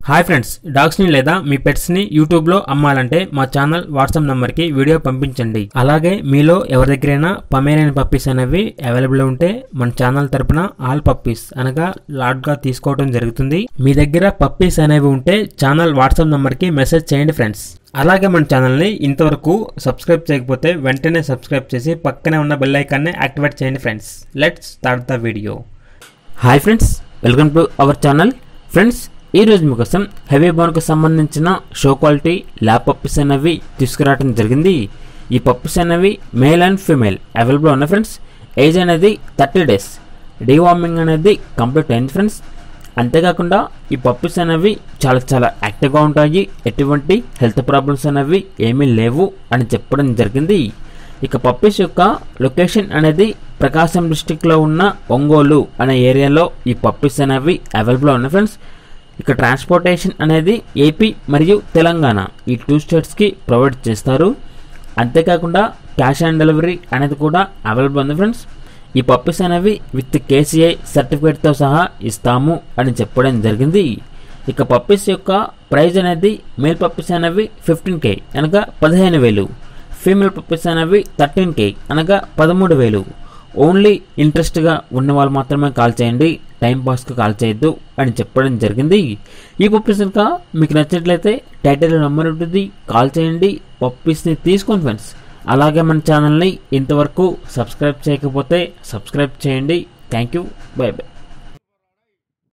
hi friends డాగ్స్ని లేదా మీ పెట్స్ని యూట్యూబ్లో అమ్మాలంటే మా ఛానల్ వాట్సాప్ నెంబర్కి వీడియో పంపించండి అలాగే మీలో ఎవరి దగ్గరైనా పమేరియన్ పప్పీస్ అనేవి అవైలబుల్ ఉంటే మన ఛానల్ తరపున ఆల్ పప్పీస్ అనగా లాట్గా తీసుకోవడం జరుగుతుంది మీ దగ్గర పప్పీస్ అనేవి ఉంటే ఛానల్ వాట్సాప్ నెంబర్కి మెసేజ్ చేయండి ఫ్రెండ్స్ అలాగే మన ఛానల్ని ఇంతవరకు సబ్స్క్రైబ్ చేయకపోతే వెంటనే సబ్స్క్రైబ్ చేసి పక్కనే ఉన్న బెల్ ఐకాన్ని యాక్టివేట్ చేయండి friends let's start the video hi friends welcome to our channel friends ఈ రోజు మీకోసం హెవీ బోన్కు సంబంధించిన షో క్వాలిటీ ల్యాబ్ పప్పీస్ అనేవి తీసుకురావడం జరిగింది ఈ పప్పీస్ అనేవి మేల్ అండ్ ఫీమేల్ అవైలబుల్ ఉన్నాయి ఫ్రెండ్స్ ఏజ్ అనేది థర్టీ డేస్ డీవార్మింగ్ అనేది కంప్లీట్ అయింది ఫ్రెండ్స్ అంతేకాకుండా ఈ పప్పీస్ అనేవి చాలా చాలా యాక్టివ్గా ఉంటాయి ఎటువంటి హెల్త్ ప్రాబ్లమ్స్ అనేవి ఏమీ లేవు అని చెప్పడం జరిగింది ఇక పప్పీస్ యొక్క లొకేషన్ అనేది ప్రకాశం డిస్టిక్లో ఉన్న ఒంగోలు అనే ఏరియాలో ఈ పప్పీస్ అనేవి అవైలబుల్ ఉన్నాయి ఫ్రెండ్స్ ఇక ట్రాన్స్పోర్టేషన్ అనేది ఏపీ మరియు తెలంగాణ ఈ టూ స్టేట్స్కి ప్రొవైడ్ చేస్తారు అంతేకాకుండా క్యాష్ ఆన్ డెలివరీ అనేది కూడా అవైలబుల్ ఉంది ఫ్రెండ్స్ ఈ పప్పీస్ అనేవి విత్ కేసీఐ సర్టిఫికేట్తో సహా ఇస్తాము అని చెప్పడం జరిగింది ఇక పప్పీస్ యొక్క ప్రైస్ అనేది మేల్ పప్పీస్ అనేవి ఫిఫ్టీన్ కే అనగా పదిహేను వేలు ఫీమేల్ పప్పీస్ అనేవి థర్టీన్ కే అనగా పదమూడు వేలు ఓన్లీ ఇంట్రెస్ట్గా ఉన్న వాళ్ళు మాత్రమే కాల్ చేయండి టైం పాస్కి కాల్ చేయొద్దు అని చెప్పడం జరిగింది ఈ పప్పీస్ కనుక మీకు నచ్చినట్లయితే టైటిల్ నెంబర్ ఉంటుంది కాల్ చేయండి పప్పీస్ని తీసుకోండి ఫ్రెండ్స్ అలాగే మన ఛానల్ని ఇంతవరకు సబ్స్క్రైబ్ చేయకపోతే సబ్స్క్రైబ్ చేయండి థ్యాంక్ యూ బై బై